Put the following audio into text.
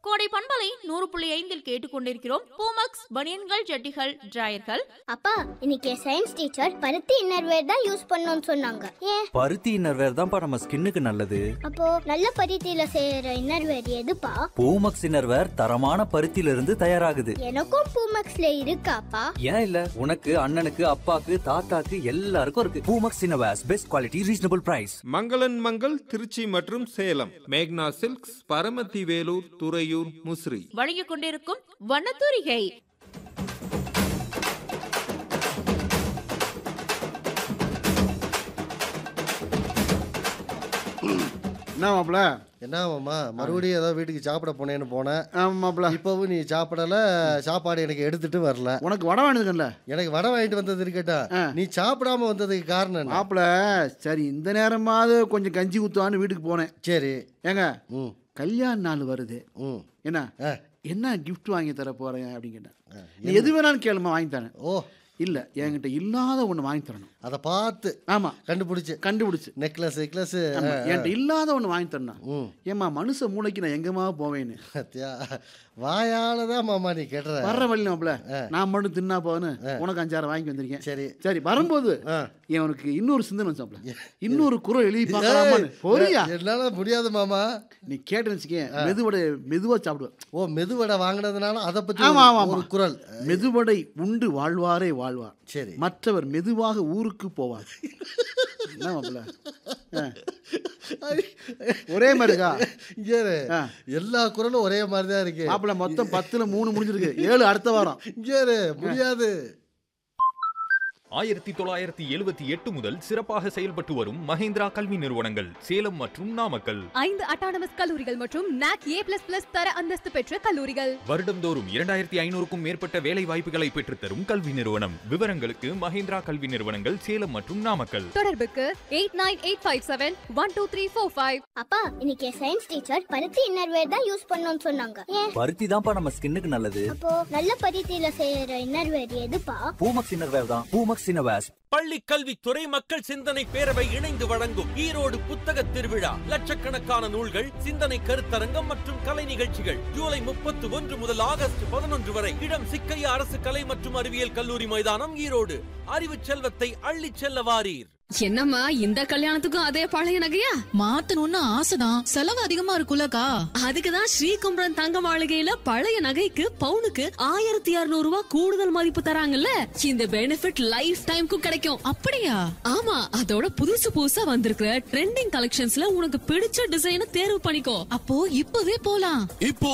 கோடை பண்பலை நூறு புள்ளி ஐந்தில் கேட்டுக்கொண்டிருக்கிறோம் பூமக்ஸ் பனியன்கள் ஜட்டிகள் டிராயர்கள் அப்பா இன்னைக்கு சயின்ஸ் டீச்சர் பருத்தி இன்னர்வேர் தான் யூஸ் பண்ணணும்னு சொன்னாங்க ஏன் பருத்தி இன்னர்வேர் தான்ப்பா நம்ம ஸ்கின்னுக்கு நல்லது அப்போ நல்ல பருத்தியில செய்யற இன்னர்வேர் எதுப்பா பூமக்ஸ் இன்னர்வேர் தரமான பருத்தியில இருந்து தயாராகுது எனக்கும் பூமக்ஸ்ல இருக்காப்பா ஏன் இல்ல உனக்கு அண்ணனுக்கு அப்பாக்கு தாத்தாக்கு எல்லாருக்கும் இருக்கு Poomex innerwears best quality reasonable price Mangalan Mangal Trichy மற்றும் சேலம் மேக்னா சில்க்ஸ் பரமத்தி வேலூர் துறையூர் முசிறி வழங்கிக் கொண்டிருக்கும் வண்ணத்தூரிகை என்ன மாப்பிள என்ன மாமா மறுபடியும் ஏதோ வீட்டுக்கு சாப்பிட போனேன்னு போனேன் ஆமா மாப்பிள இப்போவும் நீ சாப்பிடல சாப்பாடு எனக்கு எடுத்துட்டு வரல உனக்கு வடை வேணுதுங்கல்ல எனக்கு வடை வாங்கிட்டு வந்தது இருக்கட்டும் ஆ. நீ சாப்பிடாம வந்ததுக்கு காரணம் என்ன மாப்பிள சரி இந்த நேரமாவது கொஞ்சம் கஞ்சி ஊத்துவான்னு வீட்டுக்கு போனேன் சரி ஏங்க ம் கல்யாண நாள் வருது ம் என்ன ஆ. என்ன gift வாங்கி தர போறேன் அப்படின்னு கேட்டேன் நீ எது வேணாலும் கேளுமா வாங்கி தரேன் ஓ இல்ல என்கிட்ட இல்லாத ஒண்ணு வாங்கி தரணும் அதை பார்த்து ஆமா கண்டுபிடிச்சு கண்டுபிடிச்சு நெக்லஸ் நெக்லஸ் ஆமா, என்கிட்ட இல்லாத ஒண்ணு வாங்கி தரணும் ம் ஏம்மா மனுஷ மூளைக்கு நான் எங்கம்மா போவேன்னு சத்தியா வாயால தான் மாமா நீ கேட்டுற வர்ற வழி மாப்பிள நான் மட்டும் தின்னா போன்னு உனக்கு அஞ்சாறு வாங்கி வந்திருக்கேன் சரி சரி வரும்போது ஆ. என் உனக்கு இன்னொரு சிந்தனை வச்சாப்ல இன்னொரு குரல் எழுதி பார்க்கலாமான்னு பொரியா ஏய், என்னால முடியாது மாமா நீ கேட்டு வச்சுக்கேன் மெதுவடை மெதுவா சாப்பிடுவேன் ஓ மெதுவடை வாங்கினதுனால அதை பத்தி ஆமா, ஒரு- ஆமா, ஆமா. ஒரு குரல் மெதுவடை உண்டு வாழ்வாரே வாழ்வார் சரி மற்றவர் மெதுவாக ஊருக்கு போவார் என்ன மாப்பிள ஆ. ஒரே மாதிரி இருக்கா இங்க இரு. ஆ. எல்லா குரலும் ஒரே மாதிரி தான் இருக்கு மாப்பிள மொத்தம் பத்துல மூணு முடிஞ்சிருக்கு ஏழு அடுத்த வாரம் இங்க இரு. முடியாது ஆயிரத்தி தொள்ளாயிரத்தி எழுபத்தி எட்டு முதல் சிறப்பாக செயல்பட்டு வரும் மஹேந்திரா கல்வி நிறுவனங்கள் சேலம் மற்றும் நாமக்கல் ஐந்து அட்டானமஸ் கல்லூரிகள் மற்றும் நாக் ஏ பிளஸ் பிளஸ் தர அந்தஸ்து பெற்ற கல்லூரிகள் வருடம்தோறும் இரண்டாயிரத்தி ஐநூறுக்கும் மேற்பட்ட வேலை வாய்ப்புகளை பெற்றுத்தரும் கல்வி நிறுவனம் விவரங்களுக்கு மஹேந்திரா கல்வி நிறுவனங்கள் சேலம் மற்றும் நாமக்கல் தொடர்புக்கு eight nine eight five seven one two three four five அப்பா இன்னைக்கு சயின்ஸ் டீச்சர் பருத்தி இன்னர்வேர் தான் யூஸ் பண்ணணும்னு சொன்னாங்க ஏன் பருத்தி தான்ப்பா நம்ம ஸ்கின்னுக்கு நல்லது அப்போ நல்ல பருத்தியில செய்யற இன்னர்வேர் எதுப்பா பூமக்ஸ் இன்னர்வேர் தான் பூமக்ஸ் இன்னர்வேர்ஸ் பள்ளி கல்வித்துறை மக்கள் சிந்தனை பேரவை இணைந்து வழங்கும் ஈரோடு புத்தக திருவிழா லட்சக்கணக்கான நூல்கள் சிந்தனை கருத்தரங்கம் மற்றும் கலை நிகழ்ச்சிகள் ஜூலை முப்பத்தி ஒன்று முதல் ஆகஸ்ட் பதினொன்று வரை இடம் சிக்கையா அரசு கலை மற்றும் அறிவியல் கல்லூரி மைதானம் ஈரோடு அறிவு செல்வத்தை அள்ளிச் செல்ல வாரீர் என்னம்மா இந்த கல்யாணத்துக்கும் அதே பழைய நகையா மாத்தணும்னு ஆசைதான் செலவு அதிகமா இருக்குல்லக்கா அதுக்குதான் ஸ்ரீகும்பரம் தங்க மாளிகையில பழைய நகைக்கு பவுனுக்கு ஆயிரத்தி இருநூறு ரூபாய் கூடுதல் மதிப்பு தராங்கல்ல இந்த பெனிஃபிட் லைஃப் டைம்க்கும் கிடைக்கும் அப்படியா ஆமா அதோட புதுசு புதுசா வந்திருக்கிற ட்ரெண்டிங் கலெக்ஷன்ஸ்ல உனக்கு பிடிச்ச டிசைனை தேர்வு பண்ணிக்கோ அப்போ இப்பவே போலாம் இப்போ